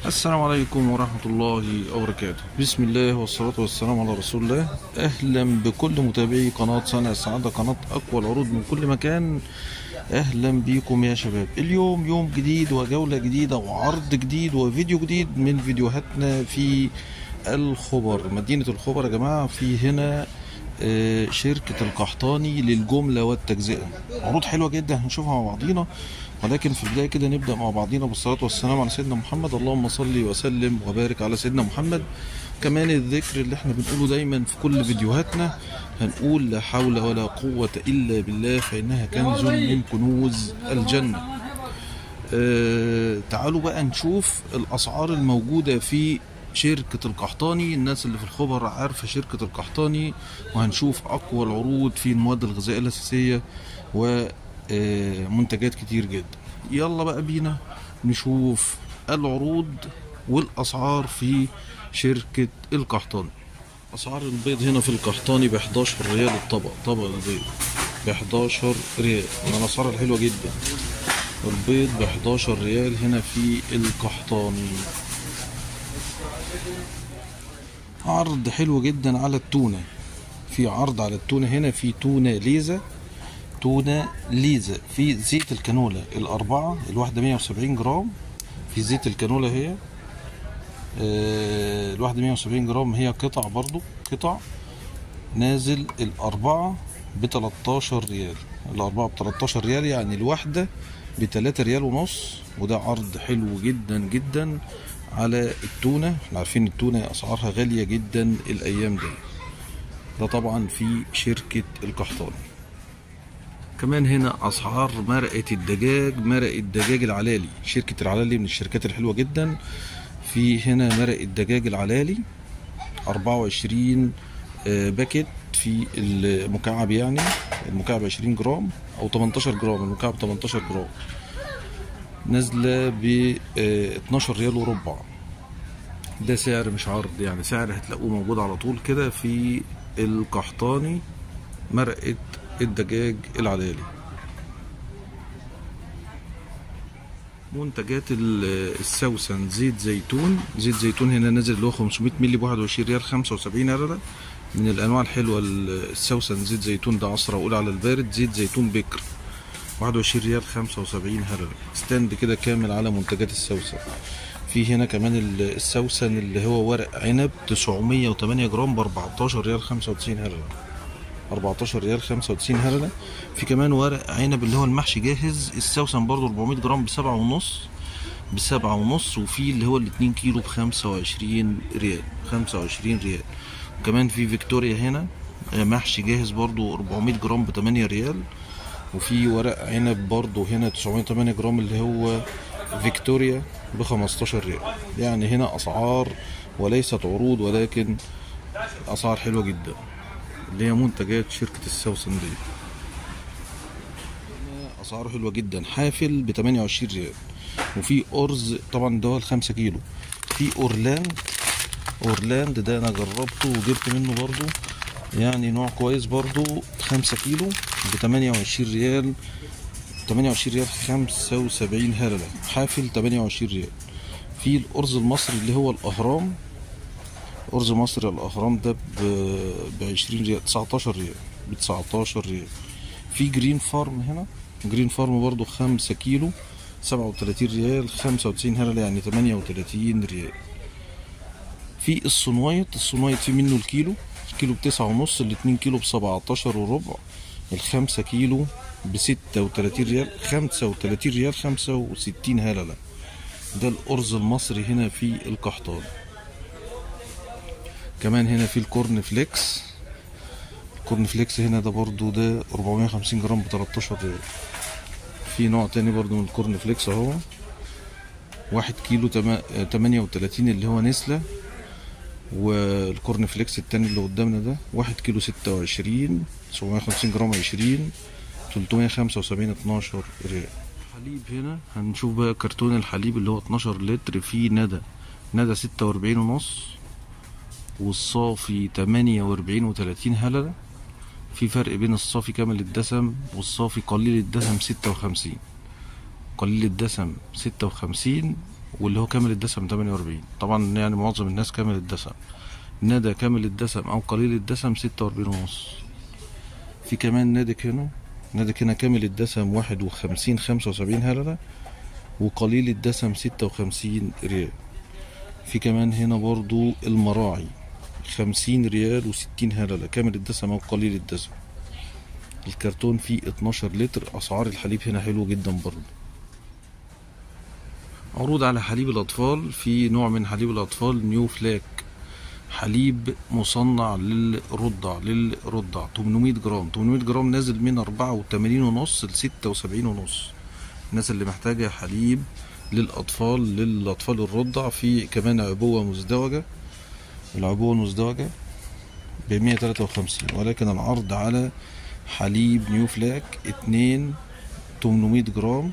السلام عليكم ورحمة الله وبركاته بسم الله والصلاة والسلام على رسول الله أهلا بكل متابعي قناة صانع السعادة قناة أقوى العروض من كل مكان أهلا بيكم يا شباب اليوم يوم جديد وجولة جديدة وعرض جديد وفيديو جديد من فيديوهاتنا في الخبر مدينة الخبر يا جماعة في هنا آه، شركة القحطاني للجملة والتجزئة عروض حلوة جدا هنشوفها مع بعضينا ولكن في البداية كده نبدأ مع بعضينا بالصلاة والسلام على سيدنا محمد اللهم صل وسلم وبارك على سيدنا محمد كمان الذكر اللي احنا بنقوله دايما في كل فيديوهاتنا هنقول لا حول ولا قوة إلا بالله فإنها كنز من كنوز الجنة آه تعالوا بقى نشوف الأسعار الموجودة في شركة القحطاني الناس اللي في الخبر عارفة شركة القحطاني وهنشوف أقوى العروض في المواد الغذائية الأساسية ومنتجات كتير جدا يلا بقى بينا نشوف العروض والأسعار في شركة القحطاني أسعار البيض هنا في القحطاني ب 11 ريال الطبق طبق البيض ب 11 ريال من الأسعار الحلوة جدا البيض ب 11 ريال هنا في القحطاني عرض حلو جدا على التونة في عرض على التونة هنا في تونة ليزا تونة ليزا في زيت الكانولا الأربعة الواحدة 170 جرام في زيت الكانولا هي آه، الواحدة 170 جرام هي قطع برضو قطع نازل الأربعة ب 13 ريال الأربعة ب 13 ريال يعني الواحدة ب 3 ريال ونص وده عرض حلو جدا جدا على التونة احنا عارفين التونة أسعارها غالية جدا الأيام دي ده طبعا في شركة القحطاني كمان هنا أسعار مرقة الدجاج مرقة الدجاج العلالي شركة العلالي من الشركات الحلوة جدا في هنا مرق الدجاج العلالي 24 آه، باكت في المكعب يعني المكعب 20 جرام او 18 جرام المكعب 18 جرام نازله ب 12 ريال وربع ده سعر مش عرض يعني سعر هتلاقوه موجود على طول كده في القحطاني مرقه الدجاج العلالي منتجات ال- السوسن زيت زيتون زيت زيتون هنا نازل اللي هو 500 مللي ب 21 ريال 75 هرله من الانواع الحلوه ال- السوسن زيت زيتون ده عصره اقول على البارد زيت زيتون بكر 21 ريال 75 هرله ستاند كده كامل على منتجات السوسن في هنا كمان ال- السوسن اللي هو ورق عنب 908 جرام ب 14 ريال 95 هرله 14 ريال 95 هرله في كمان ورق عنب اللي هو المحشي جاهز السوسن برضو 400 جرام بسبعة ونص بسبعة ونص وفي اللي هو الاتنين كيلو بخمسة وعشرين ريال خمسة وعشرين ريال وكمان في فيكتوريا هنا آه، محشي جاهز برضو 400 جرام بتمانية ريال وفي ورق عنب برضو هنا 908 جرام اللي هو فيكتوريا ب 15 ريال يعني هنا اسعار وليست عروض ولكن اسعار حلوه جدا اللي هي منتجات شركه السوسن دي اسعاره حلوه جدا حافل ب 28 ريال وفي ارز طبعا ده هو الخمسة كيلو في اورلاند اورلاند ده انا جربته وجبت منه برضو يعني نوع كويس برضو خمسة كيلو ب 28 ريال 28 ريال 75 هرلة حافل 28 ريال في الأرز المصري اللي هو الأهرام أرز مصري الأهرام ده ب 20 ريال 19 ريال ب 19 ريال في جرين فارم هنا جرين فارم برضو 5 كيلو 37 ريال 95 هرلة يعني 38 ريال في الصنوايط الصنوايط في منه الكيلو الكيلو بتسعة ونص الاتنين كيلو بسبعتاشر وربع الخمسة كيلو بستة وتلاتين ريال خمسة وتلاتين ريال خمسة وستين هللة ده الأرز المصري هنا في القحطان كمان هنا في الكورن فليكس الكورن فليكس هنا ده برضو ده 450 جرام ب 13 ريال في نوع تاني برضو من الكورن فليكس اهو واحد كيلو تما- آه، 38 اللي هو نسلة والكورن فليكس التاني اللي قدامنا ده واحد كيلو ستة وعشرين سبعمية وخمسين جرام عشرين تلتمية خمسة وسبعين اتناشر ريال حليب هنا هنشوف بقى كرتون الحليب اللي هو اتناشر لتر فيه ندى ندى ستة واربعين ونص والصافي تمانية واربعين وتلاتين هللة في فرق بين الصافي كامل الدسم والصافي قليل الدسم ستة وخمسين قليل الدسم ستة وخمسين واللي هو كامل الدسم 48 طبعا يعني معظم الناس كامل الدسم ندى كامل الدسم او قليل الدسم 46 ونص في كمان نادك هنا نادك هنا كامل الدسم 51 75 هللة وقليل الدسم 56 ريال في كمان هنا برضو المراعي 50 ريال و60 هللة كامل الدسم او قليل الدسم الكرتون فيه 12 لتر اسعار الحليب هنا حلو جدا برضو عروض على حليب الأطفال في نوع من حليب الأطفال نيو فلاك حليب مصنع للرضع للرضع 800 جرام 800 جرام نازل من 84 ونص ل 76 ونص الناس اللي محتاجة حليب للأطفال للأطفال الرضع في كمان عبوة مزدوجة العبوة المزدوجة ب 153 ولكن العرض على حليب نيو فلاك 2 800 جرام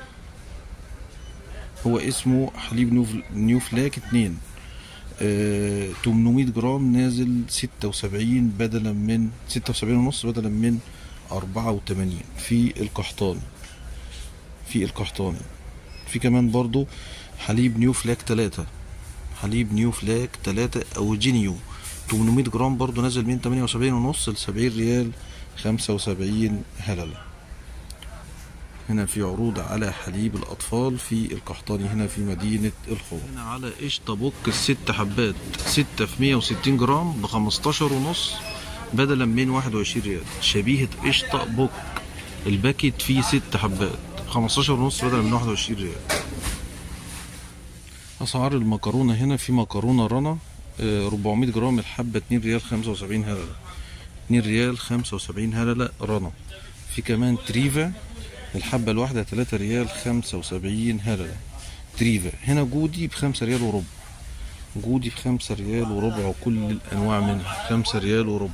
هو اسمه حليب نيو نيو فلاك 2 آه 800 جرام نازل 76 بدلا من 76 ونص بدلا من 84 في القحطاني في القحطاني في كمان برضو حليب نيو فلاك 3 حليب نيو فلاك 3 او جينيو 800 جرام برضو نازل من 78 ونص ل 70 ريال 75 هلله هنا في عروض على حليب الأطفال في القحطاني هنا في مدينة الخور هنا على قشطة بوك الست حبات ستة في مية وستين جرام بخمستاشر ونص بدلا من واحد وعشرين ريال شبيهة قشطة بوك الباكت فيه ست حبات خمستاشر ونص بدلا من واحد وعشرين ريال أسعار المكرونة هنا في مكرونة رنا ربعمية جرام الحبة اتنين ريال خمسة وسبعين هللة اتنين ريال خمسة وسبعين هللة رنا في كمان تريفا الحبة الواحدة تلاتة ريال خمسة وسبعين هللة تريفا هنا جودي بخمسة ريال وربع جودي بخمسة ريال وربع وكل الأنواع منها خمسة ريال وربع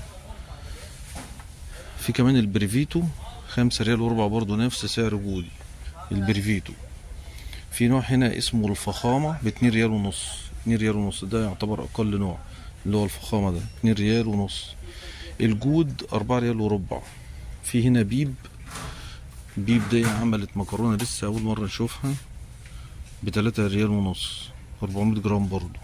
في كمان البريفيتو خمسة ريال وربع برضو نفس سعر جودي البريفيتو في نوع هنا اسمه الفخامة باتنين ريال ونص اتنين ريال ونص ده يعتبر أقل نوع اللي هو الفخامة ده اتنين ريال ونص الجود أربعة ريال وربع في هنا بيب بيب دي عملت مكرونة لسه أول مرة نشوفها بتلاتة ريال ونص أربعمية جرام برضو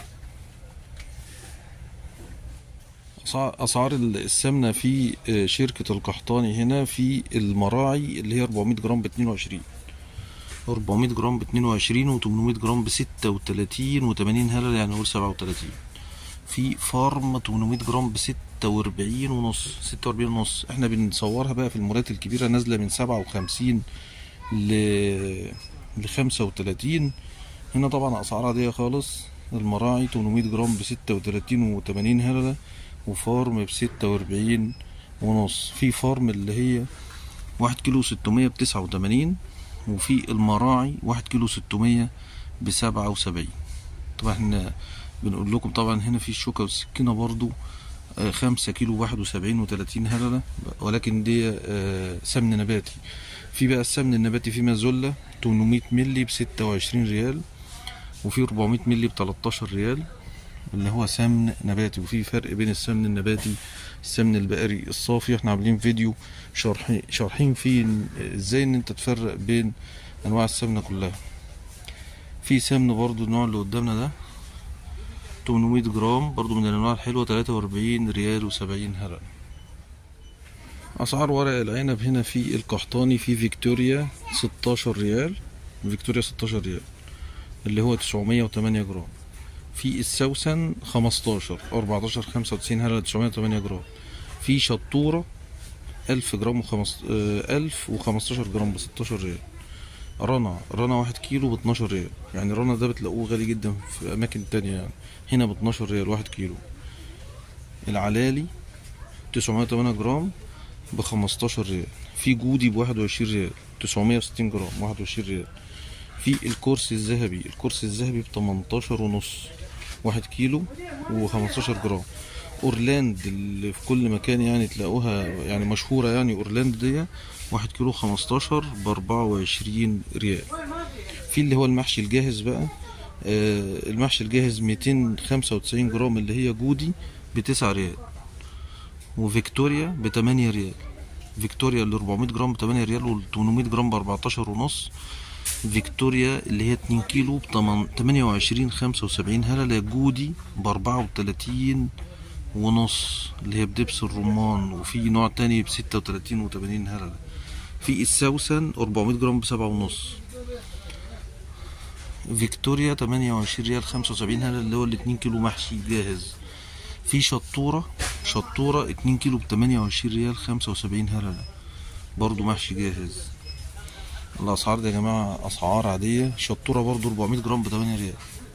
أسعار السمنة في شركة القحطاني هنا في المراعي اللي هي 400 جرام باتنين وعشرين 400 جرام باتنين وعشرين وتمنمية جرام بستة وتلاتين وتمانين هلل يعني نقول سبعة وتلاتين في فارم 800 جرام بستة وأربعين ونص ستة وأربعين ونص احنا بنصورها بقى في المولات الكبيرة نازلة من سبعة وخمسين ل لخمسة وتلاتين هنا طبعا أسعارها دي خالص المراعي 800 جرام بستة وتلاتين وتمانين هللة وفارم بستة وأربعين ونص في فارم اللي هي واحد كيلو ستمية بتسعة وتمانين وفي المراعي واحد كيلو ستمية بسبعة وسبعين طبعا احنا بنقول لكم طبعا هنا في الشوكة والسكينة برضو خمسة كيلو واحد وسبعين وتلاتين هللة ولكن دي سمن نباتي في بقى السمن النباتي في مازولا 800 ملي بستة وعشرين ريال وفي 400 ملي بتلاتاشر ريال اللي هو سمن نباتي وفي فرق بين السمن النباتي السمن البقري الصافي احنا عاملين فيديو شارحين شارحين فيه ازاي ان انت تفرق بين انواع السمنه كلها في سمن برضو النوع اللي قدامنا ده 800 جرام برضو من الانواع الحلوه 43 ريال و70 هلل اسعار ورق العنب هنا في القحطاني في فيكتوريا 16 ريال فيكتوريا 16 ريال اللي هو 908 جرام في السوسن 15 14 95 هلل 908 جرام في شطورة 1000 جرام وخمس... آه 1015 جرام ب 16 ريال رنا رنا واحد كيلو ب 12 ريال يعني رنا ده بتلاقوه غالي جدا في أماكن تانية يعني هنا ب 12 ريال واحد كيلو العلالي 908 جرام ب 15 ريال في جودي ب 21 ريال 960 جرام 21 ريال في الكرسي الذهبي الكرسي الذهبي ب 18 ونص واحد كيلو و15 جرام اورلاند اللي في كل مكان يعني تلاقوها يعني مشهورة يعني اورلاند دي واحد كيلو خمستاشر باربعة وعشرين ريال في اللي هو المحشي الجاهز بقى آه المحشي الجاهز ميتين خمسة وتسعين جرام اللي هي جودي بتسعة ريال وفيكتوريا بتمانية ريال فيكتوريا اللي 400 جرام بتمانية ريال وال 800 جرام بأربعتاشر ونص فيكتوريا اللي هي 2 كيلو ب 28 75 هللة جودي ب 34 ونص اللي هي بدبس الرمان وفي نوع تاني ب 36 و80 هللة في السوسن 400 جرام بسبعة ونص فيكتوريا 28 ريال 75 هللة اللي هو الاتنين كيلو محشي جاهز في شطورة شطورة 2 كيلو ب 28 ريال 75 هللة برضو محشي جاهز الأسعار دي يا جماعة أسعار عادية شطورة برضو 400 جرام ب 8 ريال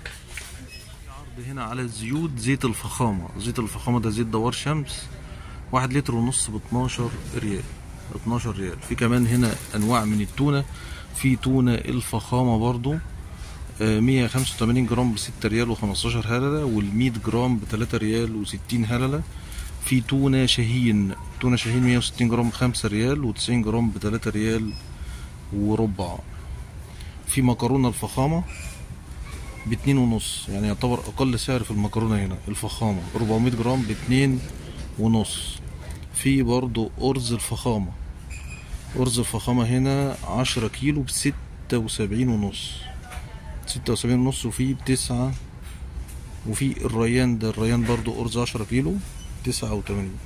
عرض هنا على الزيوت زيت الفخامة زيت الفخامة ده زيت دوار شمس واحد لتر ونص ب 12 ريال 12 ريال في كمان هنا أنواع من التونة في تونة الفخامة برضو آه، 185 جرام ب 6 ريال و15 هللة وال 100 جرام ب 3 ريال و60 هللة في تونة شاهين تونة شاهين 160 جرام ب 5 ريال و90 جرام ب 3 ريال وربع في مكرونة الفخامة باتنين ونص يعني يعتبر أقل سعر في المكرونة هنا الفخامة 400 جرام باتنين ونص في برضو أرز الفخامة أرز الفخامة هنا عشرة كيلو بستة وسبعين ونص ستة وسبعين ونص وفي بتسعة وفي الريان ده الريان برضو أرز عشرة كيلو تسعة وتمانين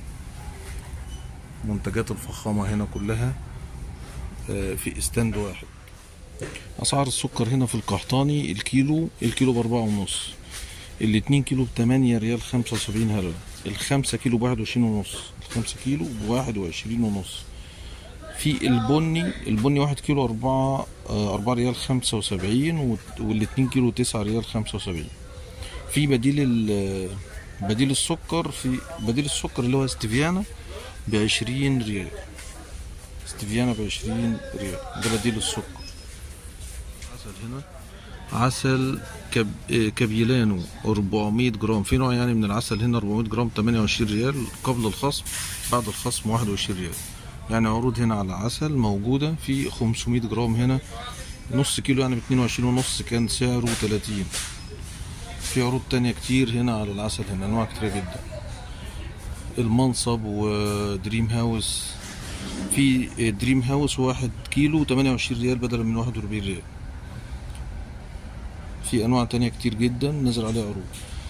منتجات الفخامة هنا كلها آه، في استند واحد أسعار السكر هنا في القحطاني الكيلو الكيلو بأربعة ونص الاتنين كيلو بتمانية ريال خمسة وسبعين هللة الخمسة كيلو بواحد وعشرين ونص الخمسة كيلو بواحد وعشرين ونص في البني البني واحد كيلو أربعة آه، أربعة ريال خمسة وسبعين وال- والاتنين كيلو تسعة ريال خمسة وسبعين في بديل ال بديل السكر في بديل السكر اللي هو استفيانا بعشرين ريال استفيانا بعشرين ريال ده بديل السكر عسل هنا عسل كب... آه، كابيلانو 400 جرام في نوع يعني من العسل هنا 400 جرام 28 ريال قبل الخصم بعد الخصم 21 ريال يعني عروض هنا على عسل موجودة في 500 جرام هنا نص كيلو يعني ب 22 ونص كان سعره 30 في عروض تانية كتير هنا على العسل هنا انواع كتيرة جدا المنصب ودريم هاوس في دريم هاوس واحد كيلو 28 ريال بدلا من 41 ريال في انواع تانية كتير جدا نزل عليها عروض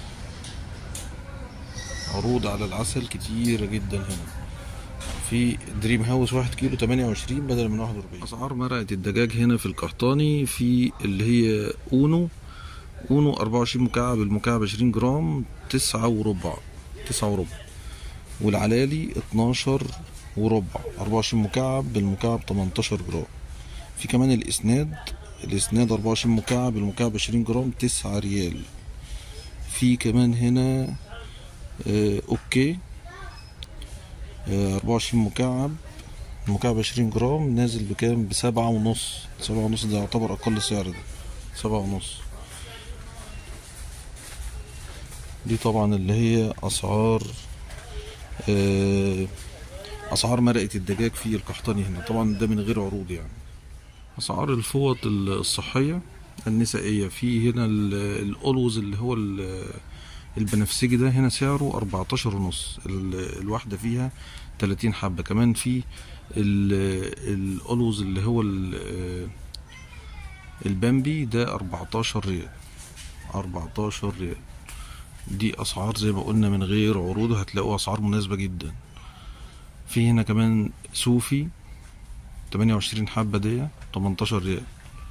عروض على العسل كتيرة جدا هنا في دريم هاوس واحد كيلو 28 بدل من 41 اسعار مرقة الدجاج هنا في القحطاني في اللي هي اونو اونو 24 مكعب المكعب 20 جرام تسعة وربع تسعة وربع والعلالي 12 وربع 24 مكعب بالمكعب 18 جرام في كمان الاسناد الاسناد 24 مكعب المكعب 20 جرام 9 ريال في كمان هنا آه اوكي آه 24 مكعب المكعب 20 جرام نازل بكام بسبعة ونص سبعة ونص ده يعتبر اقل سعر ده سبعة ونص دي طبعا اللي هي اسعار آه اسعار مرقة الدجاج في القحطاني هنا طبعا ده من غير عروض يعني اسعار الفوط الصحية النسائية في هنا ال- الأولوز اللي هو ال- البنفسجي ده هنا سعره 14 ونص ال- الواحدة فيها 30 حبة كمان في ال- الأولوز اللي هو ال- البامبي ده 14 ريال 14 ريال دي أسعار زي ما قلنا من غير عروض هتلاقوا أسعار مناسبة جدا في هنا كمان صوفي 28 حبة دي 18 ريال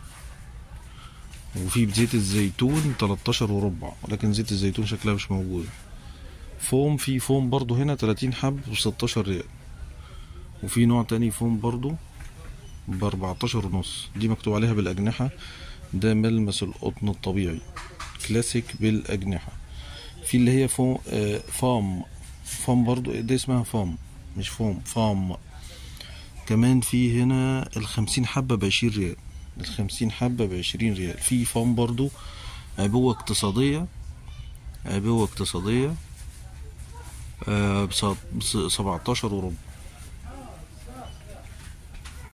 وفي بزيت الزيتون 13 وربع ولكن زيت الزيتون شكلها مش موجودة فوم في فوم برضو هنا 30 حب ب 16 ريال وفي نوع تاني فوم برضو ب 14 ونص دي مكتوب عليها بالأجنحة ده ملمس القطن الطبيعي كلاسيك بالأجنحة في اللي هي فوم آه فام فام برضو دي اسمها فام مش فوم فام كمان في هنا الخمسين حبة بعشرين ريال الخمسين حبة بعشرين ريال في فام برضو عبوة اقتصادية عبوة اقتصادية آه بسبعتاشر وربع